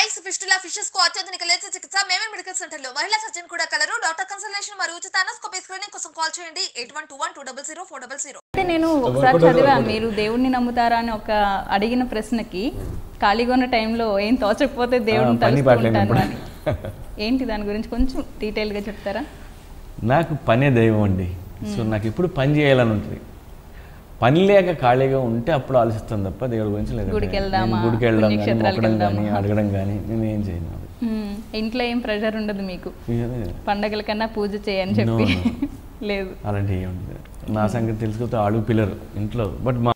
Piles fistula fishes కు అత్యాధునిక లేత చికిత్స మేమే మెడికల్ సెంటర్ లో మహిళా సర్జన్ కూడా కలరు డాక్టర్ కన్సల్టేషన్ మరియు ఉచిత అనస్కోపీ స్క్రీనింగ్ కోసం కాల్ చేయండి eight one two one two double zero four double zero అయితే నేను ఒకసారి చదివా మీరు దేవుణ్ణి నమ్ముతారా అని ఒక అడిగిన ప్రశ్నకి ఖాళీగా ఉన్న టైంలో ఏం తోచకపోతే దేవుడిని పని తలుస్తూ పాటలు ఉంటాను లేనప్పుడు. అని ఏంటి దాని గురించి కొంచెం డీటెయిల్గా చెప్తారా నాకు పనే దైవం అండి సో నాకు ఎప్పుడు పని చేయాలని ఉంటుంది పని లేక ఖాళీగా ఉంటే అప్పుడు ఆలోచిస్తాను తప్ప దేవుడి గురించి లేదు గుడికి వెళ్దామా, గుడికి వెళ్ళడం కానీ పుణ్యక్షేత్రాలకు మొక్కడం కానీ వెళ్దామా? అడగడం కానీ నేను ఏం చేయను అది. మ్మ్. ఇంట్లో ఏం ప్రెషర్ ఉండదు మీకు ఇదే. పండగల కన్నా పూజ చేయని చెప్పి No, లేదు అలాంటివి ఏమి ఉండదు నా సంగతి తెలుసుకుంటే అడుగు పిల్లరు ఇంట్లో బట్ మా